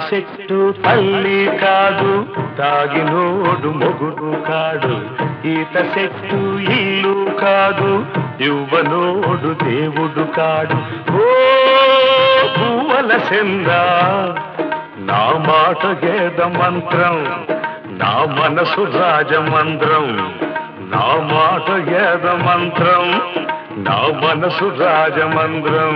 చెట్టు తల్లి కాదు తాగినోడు మొగుడు కాడు ఈత చెట్టు ఇల్లు కాదు ఇవ్వనోడు దేవుడు కాడు ఓ పువ్వల సెందా నా మాట గేద మంత్రం నా మనసు రాజమంత్రం నా మాట గేద మంత్రం నా మనసు రాజమంత్రం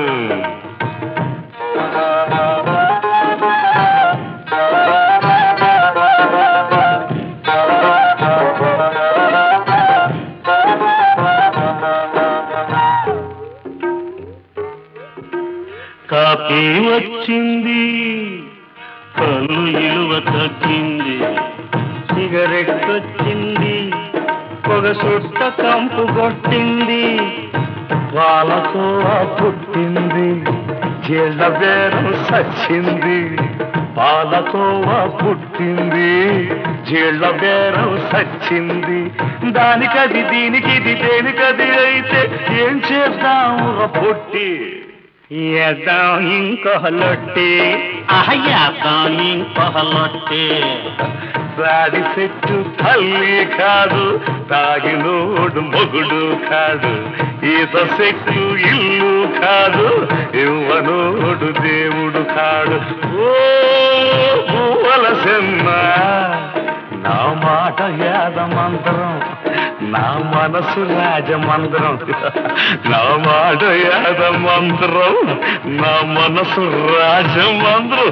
కాపీ వచ్చింది కళ్ళు ఇలువ తగ్గింది సిగరెట్ వచ్చింది పొగ సుట్ట కంపు కొట్టింది పాలతో పుట్టింది జీళ్ళ బేరం సచ్చింది పాలతో పుట్టింది జీళ్ళ బేరం సచ్చింది దానికది దీనికి ఇది దేనికది అయితే ఏం చేద్దాం పొట్టి ఎద్దాం ఇంకొహలొట్టి అహయ్యాదాం ఇంకొహలొట్టి రాడి చెట్టు తల్లి కాదు తాగినోడు మొగుడు కాదు ఈత చెట్టు ఇల్లు కాదు ఇవ్వనోడు దేవుడు కాడు ఓ పువ్వల సెమ్మ నా మాట యాద మంత్రం నా మనసు రాజమంత్రం నా మాట యాద మంత్రం నా మనసు రాజమంత్రం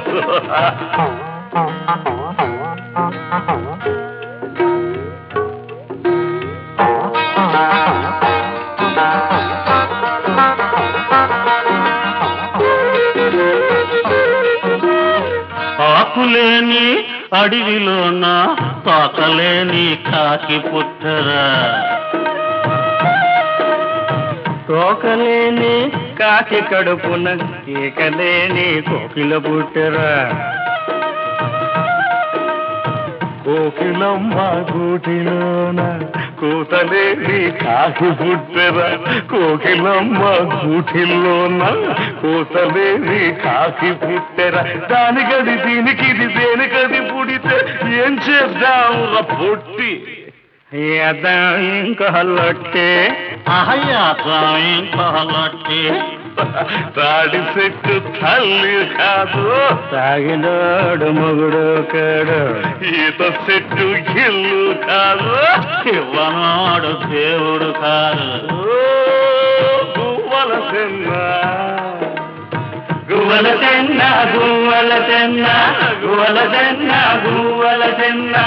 ఆకులేని అడవిలోన తోకలేని కాకి పుట్టరా తోకలేని కాకి కడుపున ఈకలేని కోకిల పుట్టరా కోకిలమ్మ గూటిలోన కూతలేని కాకి పుట్టెర కోకిలమ్మ గూటిలోన కూతలేని కాకి పుట్టెర దానికది దీనికి ఇది దేనికది పుడితే ఏం చేద్దాం పొట్టి ఎద్దాం ఇంకొహలొట్టి అహయ్యాదాం ఇంకొహలొట్టి తాడి చెట్టు తల్లి కాదు తాగినోడు మొగుడు కాడు ఈత చెట్టు ఇల్లు కాదు ఇవ్వనోడు దేవుడు కాదు గువ్వల సెన్న గువ్వల చెన్న గువ్వల చెన్న గువ్వల చెన్న గువ్వల చెన్న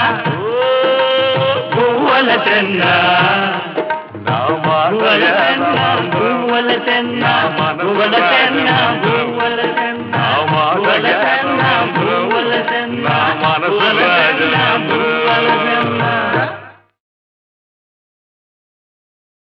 గువ్వల చెన్న నా మాట గువ్వల చెన్న గువ్వల చెన్న గువ్వల చెన్న గువ్వల చెన్న